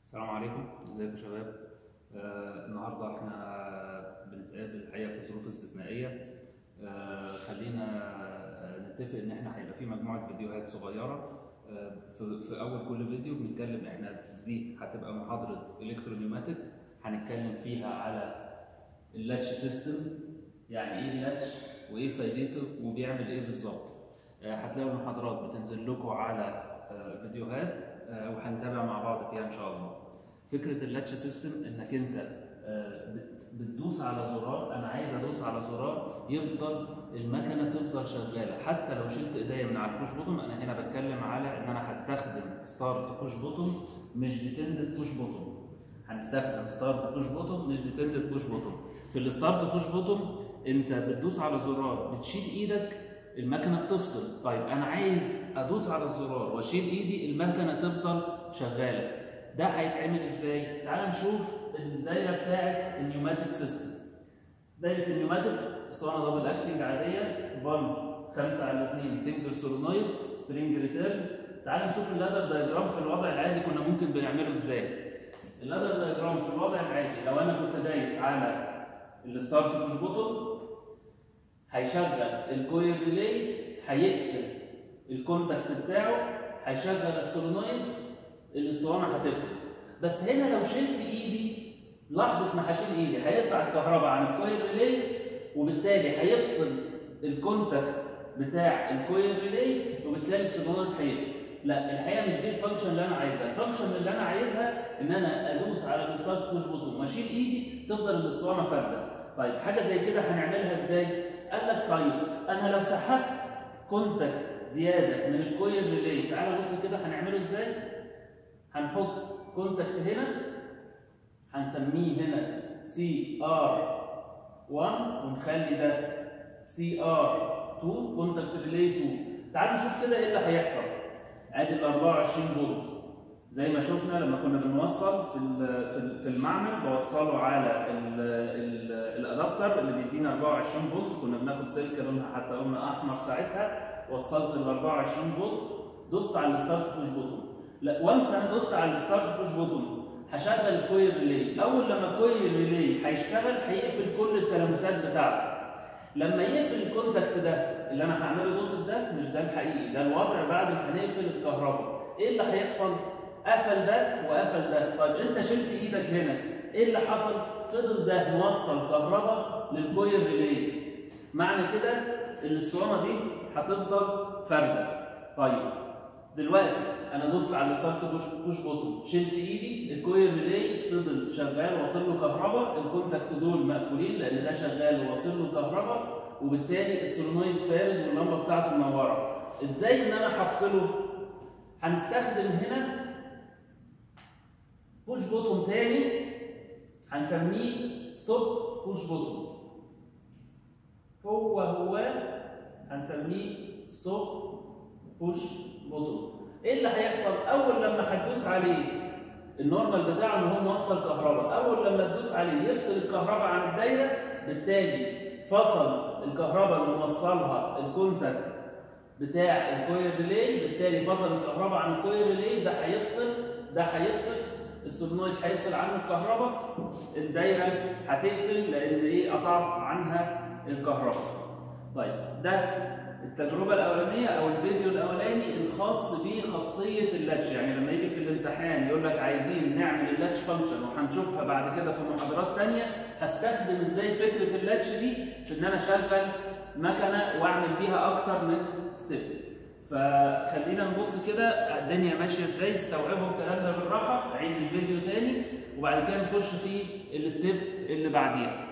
السلام عليكم ازيكم يا شباب آه النهارده احنا بنتقابل الحقيقه في ظروف استثنائيه آه خلينا آه، نتفق ان احنا هيبقى في مجموعه فيديوهات صغيره آه في, في اول كل فيديو بنتكلم احنا دي هتبقى محاضره الكترونيوماتيك هنتكلم فيها على اللاتش سيستم يعني ايه اللاتش وايه فايدته وبيعمل ايه بالظبط آه، هتلاقوا المحاضرات بتنزل لكم على آه، فيديوهات آه، وهنتابع مع بعض فيها ان شاء الله فكره اللاتش سيستم انك انت آه، بت- بتدوس على زرار انا عايز ادوس على زرار يفضل المكنه تفضل شغاله حتى لو شلت ايديا من على البوش بوتون انا هنا بتكلم على ان انا هستخدم ستارت بوش بوتون مش ديتندد بوش بوتون هنستخدم ستارت بوش بوتون مش ديتندد بوش بوتون في الستارت بوش بوتون انت بتدوس على زرار بتشيل ايدك المكنه بتفصل طيب انا عايز ادوس على الزرار واشيل ايدي المكنه تفضل شغاله ده هيتعمل ازاي تعال نشوف الدايره بتاعه النيوماتيك سيستم دايره النيوماتيك اسطوانه دبل اكتنج عاديه فالف 5 على 2 سنجل سولونويد سبرينج ريتيرن تعال نشوف اللادر دايجرام في الوضع العادي كنا ممكن بنعمله ازاي اللادر دايجرام في الوضع العادي لو انا كنت دايس على الستارت بوش بوتون هيشغل الكويل ريلي هيقفل الكونتاكت بتاعه هيشغل السولونويد الاسطوانه هتفرق بس هنا لو شلت ايدي لحظه ما هشيل ايدي هيقطع الكهرباء عن الكويل ريلي وبالتالي هيفصل الكونتاكت بتاع الكويل ريلي وبالتالي السولونويد هيقفل لا الحقيقه مش دي الفانكشن اللي انا عايزها الفانكشن اللي انا عايزها ان انا ادوس على الستارت بوش بوتون واشيل ايدي تفضل الاسطوانه فارده طيب حاجه زي كده هنعملها ازاي قال لك طيب انا لو سحبت كونتاكت زياده من الكويل ريلي تعالى بص كده هنعمله ازاي هنحط كونتاكت هنا هنسميه هنا سي ار 1 ونخلي ده سي ار 2 كونتاكت ريلي 2 تعالوا نشوف كده ايه اللي هيحصل ادي ال 24 فولت زي ما شفنا لما كنا بنوصل في ال- في ال- في المعمل بوصله على ال- ال- الادابتر اللي بيدينا 24 فولت كنا بناخد سلك لونها حتى قلنا احمر ساعتها وصلت ال 24 فولت دوست على الستارت بوش بوتون لا وانس انا دوست على الستارت بوش بوتون هشغل الكويل ريلي اول لما الكويل ريلي هيشتغل هيقفل كل التلامسات بتاعته لما يقفل الكونتاكت ده اللي انا هعمله دوت ده مش ده الحقيقي ده الوضع بعد ما هنقفل الكهرباء ايه اللي هيحصل قفل ده وقفل ده طيب انت شلت ايدك هنا ايه اللي حصل فضل ده موصل كهرباء للكويل ريلي معنى كده الاسطوانه دي هتفضل فارده طيب دلوقتي انا دوست على الستارت بوش بوش بوتون شلت ايدي الكويل ريلي فضل شغال واصل له كهرباء الكونتاكت دول مقفولين لان ده شغال وواصل له كهرباء وبالتالي السولونويد فارد واللمبه بتاعته منوره ازاي ان انا هفصله هنستخدم هنا بوش بوتون تاني هنسميه ستوب بوش بوتون هو هو هنسميه ستوب بوش بوتون ايه اللي هيحصل اول لما هتدوس عليه النورمال بتاعه ان هو موصل كهرباء اول لما تدوس عليه يفصل الكهرباء عن الدايره بالتالي فصل الكهرباء اللي موصلها الكونتاكت بتاع الكويل ريلي بالتالي فصل الكهرباء عن الكويل ريلي ده هيفصل ده هيفصل السولنويد هيفصل عنه الكهرباء الدايره هتقفل لان ايه قطعت عنها الكهرباء طيب ده التجربه الاولانيه او الفيديو الاولاني الخاص بخاصيه اللاتش يعني لما يجي في الامتحان يقول لك عايزين نعمل اللاتش فانكشن وهنشوفها بعد كده في محاضرات تانية هستخدم ازاي فكره اللاتش دي في ان انا اشغل مكنه واعمل بيها اكتر من ستيب فخلينا نبص كده الدنيا ماشيه ازاي استوعبوا الكلام ده بالراحه عيد الفيديو تاني وبعد كده نخش في الستيب اللي بعديها